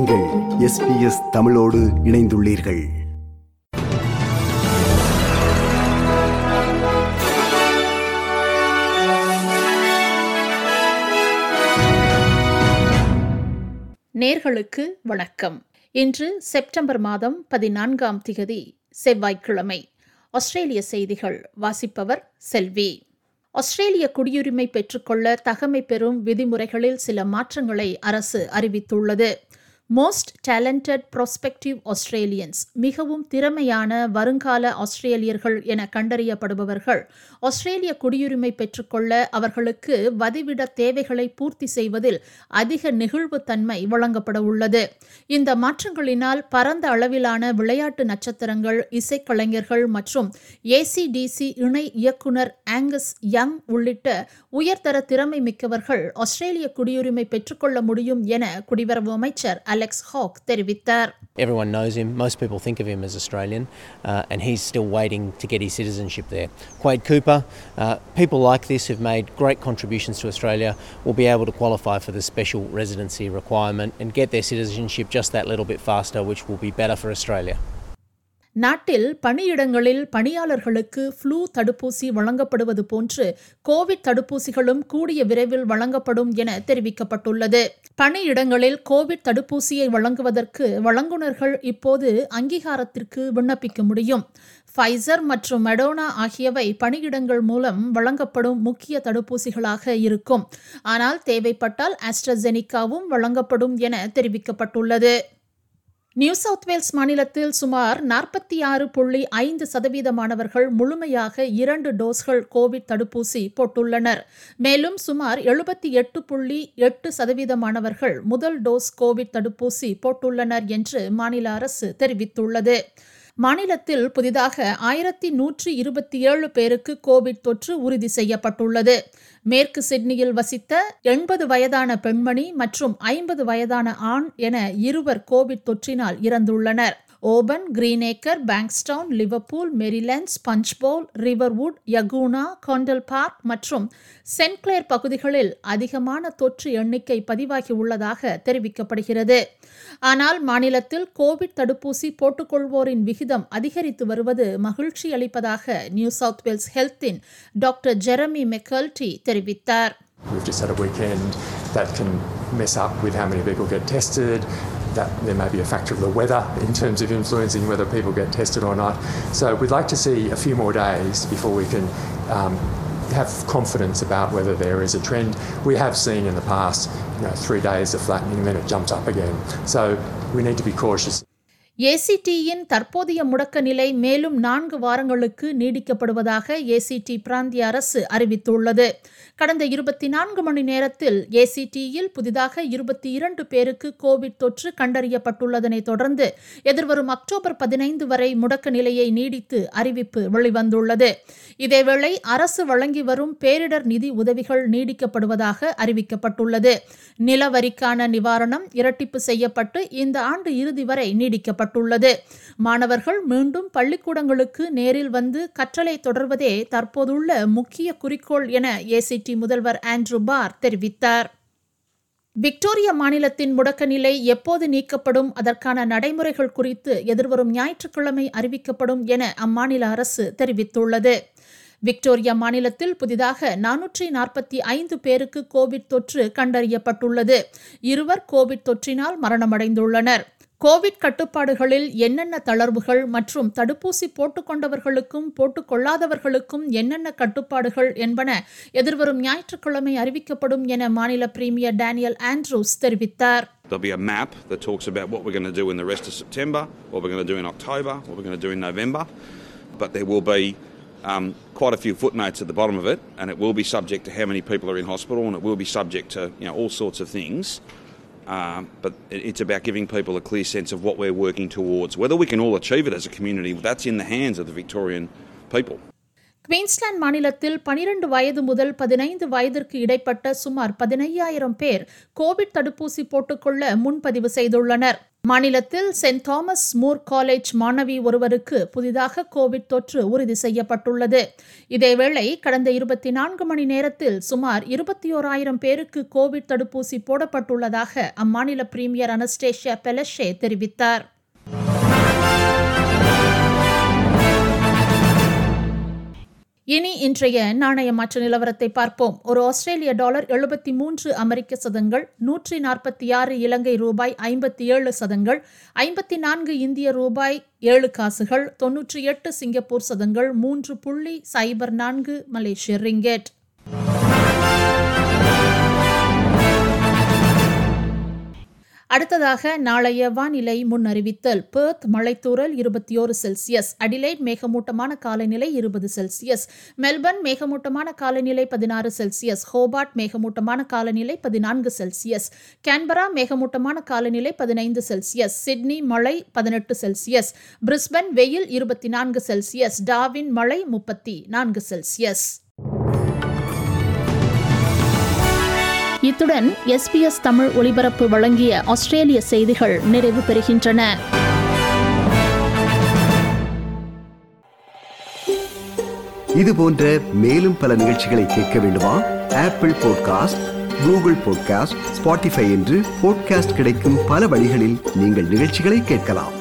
நீங்கள் எஸ்பிஎஸ் தமிழோடு இணைந்துள்ளீர்கள் நேர்களுக்கு வணக்கம் இன்று செப்டம்பர் மாதம் பதினான்காம் திகதி செவ்வாய்க்கிழமை ஆஸ்திரேலிய செய்திகள் வாசிப்பவர் செல்வி ஆஸ்திரேலிய குடியுரிமை பெற்றுக்கொள்ள தகமை பெறும் விதிமுறைகளில் சில மாற்றங்களை அரசு அறிவித்துள்ளது மோஸ்ட் டேலண்டட் ப்ராஸ்பெக்டிவ் ஆஸ்திரேலியன்ஸ் மிகவும் திறமையான வருங்கால ஆஸ்திரேலியர்கள் என கண்டறியப்படுபவர்கள் ஆஸ்திரேலிய குடியுரிமை பெற்றுக்கொள்ள அவர்களுக்கு வதிவிட தேவைகளை பூர்த்தி செய்வதில் அதிக நெகிழ்வுத்தன்மை வழங்கப்பட உள்ளது இந்த மாற்றங்களினால் பரந்த அளவிலான விளையாட்டு நட்சத்திரங்கள் இசைக்கலைஞர்கள் மற்றும் ஏசிடிசி இணை இயக்குனர் ஆங்கஸ் யங் உள்ளிட்ட உயர்தர திறமை மிக்கவர்கள் ஆஸ்திரேலிய குடியுரிமை பெற்றுக்கொள்ள முடியும் என குடிவரவு அமைச்சர் அலெக்ஸ் ஹாக் தெரிவித்தார் Everyone knows him. Most people think of him as Australian, uh, and he's still waiting to get his citizenship there. Quade Cooper, uh, people like this who've made great contributions to Australia will be able to qualify for the special residency requirement and get their citizenship just that little bit faster, which will be better for Australia. நாட்டில் பணியிடங்களில் பணியாளர்களுக்கு flu தடுப்பூசி வழங்கப்படுவது போன்று Covid தடுப்பூசிகளும் கூடிய விரைவில் வழங்கப்படும் என தெரிவிக்கப்பட்டுள்ளது பணியிடங்களில் கோவிட் தடுப்பூசியை வழங்குவதற்கு வழங்குநர்கள் இப்போது அங்கீகாரத்திற்கு விண்ணப்பிக்க முடியும் ஃபைசர் மற்றும் மெடோனா ஆகியவை பணியிடங்கள் மூலம் வழங்கப்படும் முக்கிய தடுப்பூசிகளாக இருக்கும் ஆனால் தேவைப்பட்டால் ஆஸ்ட்ரஜெனிகாவும் வழங்கப்படும் என தெரிவிக்கப்பட்டுள்ளது நியூ சவுத் வேல்ஸ் மாநிலத்தில் சுமார் நாற்பத்தி ஆறு புள்ளி ஐந்து சதவீத மாணவர்கள் முழுமையாக இரண்டு டோஸ்கள் கோவிட் தடுப்பூசி போட்டுள்ளனர் மேலும் சுமார் எழுபத்தி எட்டு புள்ளி எட்டு சதவீத மாணவர்கள் முதல் டோஸ் கோவிட் தடுப்பூசி போட்டுள்ளனர் என்று மாநில அரசு தெரிவித்துள்ளது மாநிலத்தில் புதிதாக ஆயிரத்தி நூற்றி இருபத்தி ஏழு பேருக்கு கோவிட் தொற்று உறுதி செய்யப்பட்டுள்ளது மேற்கு சிட்னியில் வசித்த எண்பது வயதான பெண்மணி மற்றும் ஐம்பது வயதான ஆண் என இருவர் கோவிட் தொற்றினால் இறந்துள்ளனர் Auburn Greenacre Bankstown Liverpool Merrylands Punchbowl Riverwood Yagoona Condell Park மற்றும் சென்ட்கிளேர் பகுதிகளில் அதிகமான தொற்று எண்ணிக்கை பதிவாகியுள்ளதாக தெரிவிக்கப்படுகிறது ஆனால் மாநிலத்தில் கோவிட் தடுப்பூசி போட்டுக்கொள்வோரின் விகிதம் அதிகரித்து வருவது மகிழ்ச்சி அளிப்பதாக நியூ சவுத் வேல்ஸ் ஹெல்த்தின் டாக்டர் ஜெரமி மெக்கல்டி தெரிவித்தார் We've just had a weekend that can mess up with how many people get tested. That there may be a factor of the weather in terms of influencing whether people get tested or not. So we'd like to see a few more days before we can um, have confidence about whether there is a trend. We have seen in the past, you know, three days of flattening and then it jumps up again. So we need to be cautious. ஏசிடியின் தற்போதைய முடக்க நிலை மேலும் நான்கு வாரங்களுக்கு நீடிக்கப்படுவதாக ACT பிராந்திய அரசு அறிவித்துள்ளது கடந்த இருபத்தி நான்கு மணி நேரத்தில் ஏசிடியில் புதிதாக இருபத்தி இரண்டு பேருக்கு கோவிட் தொற்று கண்டறியப்பட்டுள்ளதனை தொடர்ந்து எதிர்வரும் அக்டோபர் பதினைந்து வரை முடக்க நிலையை நீடித்து அறிவிப்பு வெளிவந்துள்ளது இதேவேளை அரசு வழங்கி வரும் பேரிடர் நிதி உதவிகள் நீடிக்கப்படுவதாக அறிவிக்கப்பட்டுள்ளது நிலவரிக்கான நிவாரணம் இரட்டிப்பு செய்யப்பட்டு இந்த ஆண்டு இறுதி வரை நீடிக்கப்பட்டுள்ளது மாணவர்கள் மீண்டும் பள்ளிக்கூடங்களுக்கு நேரில் வந்து கற்றலை தொடர்வதே தற்போதுள்ள முக்கிய குறிக்கோள் என ஏசிடி முதல்வர் ஆண்ட்ரூ பார் தெரிவித்தார் விக்டோரியா மாநிலத்தின் முடக்க நிலை எப்போது நீக்கப்படும் அதற்கான நடைமுறைகள் குறித்து எதிர்வரும் ஞாயிற்றுக்கிழமை அறிவிக்கப்படும் என அம்மாநில அரசு தெரிவித்துள்ளது விக்டோரியா மாநிலத்தில் புதிதாக நானூற்றி நாற்பத்தி ஐந்து பேருக்கு கோவிட் தொற்று கண்டறியப்பட்டுள்ளது இருவர் கோவிட் தொற்றினால் மரணமடைந்துள்ளனர் கோவிட் கட்டுப்பாடுகளில் என்னென்ன தளர்வுகள் மற்றும் தடுப்பூசி போட்டுக்கொண்டவர்களுக்கும் போட்டுக்கொள்ளாதவர்களுக்கும் என்னென்ன கட்டுப்பாடுகள் என்பன எதிர்வரும் ஞாயிற்றுக்கிழமை அறிவிக்கப்படும் என மாநில பிரீமியர் டேனியல் ஆண்ட்ரூஸ் தெரிவித்தார் There'll be a map that talks about what we're going to do in the rest of September, what we're going to do in October, what we're going to do in November. But there will be um, quite a few footnotes at the bottom of it, and it will be subject to how many people are in hospital, and it will be subject to you know all sorts of things. Um, but it- it's about giving people a clear sense of what we're working towards. Whether we can all achieve it as a community, that's in the hands of the Victorian people. Queensland மாநிலத்தில் பனிரெண்டு வயது முதல் பதினைந்து வயதிற்கு இடைப்பட்ட சுமார் பதினையாயிரம் பேர் கோவிட் தடுப்பூசி போட்டுக்கொள்ள முன்பதிவு செய்துள்ளனர் மாநிலத்தில் சென்ட் தாமஸ் மூர் காலேஜ் மாணவி ஒருவருக்கு புதிதாக கோவிட் தொற்று உறுதி செய்யப்பட்டுள்ளது இதேவேளை கடந்த இருபத்தி நான்கு மணி நேரத்தில் சுமார் இருபத்தி ஓராயிரம் பேருக்கு கோவிட் தடுப்பூசி போடப்பட்டுள்ளதாக அம்மாநில பிரீமியர் அனஸ்டேஷியா பெலஷே தெரிவித்தார் இனி இன்றைய நாணய மாற்ற நிலவரத்தை பார்ப்போம் ஒரு ஆஸ்திரேலிய டாலர் எழுபத்தி மூன்று அமெரிக்க சதங்கள் நூற்றி நாற்பத்தி ஆறு இலங்கை ரூபாய் ஐம்பத்தி ஏழு சதங்கள் ஐம்பத்தி நான்கு இந்திய ரூபாய் ஏழு காசுகள் தொன்னூற்றி எட்டு சிங்கப்பூர் சதங்கள் மூன்று புள்ளி சைபர் நான்கு மலேசிய ரிங்கெட் அடுத்ததாக நாளைய வானிலை முன்னறிவித்தல் பெர்த் மழைத்தூறல் இருபத்தி ஓரு செல்சியஸ் அடிலைட் மேகமூட்டமான காலநிலை இருபது செல்சியஸ் மெல்பர்ன் மேகமூட்டமான காலநிலை பதினாறு செல்சியஸ் ஹோபார்ட் மேகமூட்டமான காலநிலை பதினான்கு செல்சியஸ் கேன்பரா மேகமூட்டமான காலநிலை பதினைந்து செல்சியஸ் சிட்னி மழை பதினெட்டு செல்சியஸ் பிரிஸ்பன் வெயில் இருபத்தி நான்கு செல்சியஸ் டாவின் மழை முப்பத்தி நான்கு செல்சியஸ் இத்துடன் எஸ்பிஎஸ் தமிழ் ஒலிபரப்பு வழங்கிய ஆஸ்திரேலிய செய்திகள் நிறைவு பெறுகின்றன இது போன்ற மேலும் பல நிகழ்ச்சிகளை கேட்க வேண்டுமா Apple podcast Google podcast Spotify என்று பாட்காஸ்ட் கிடைக்கும் பல வழிகளில் நீங்கள் நிகழ்ச்சிகளை கேட்கலாம்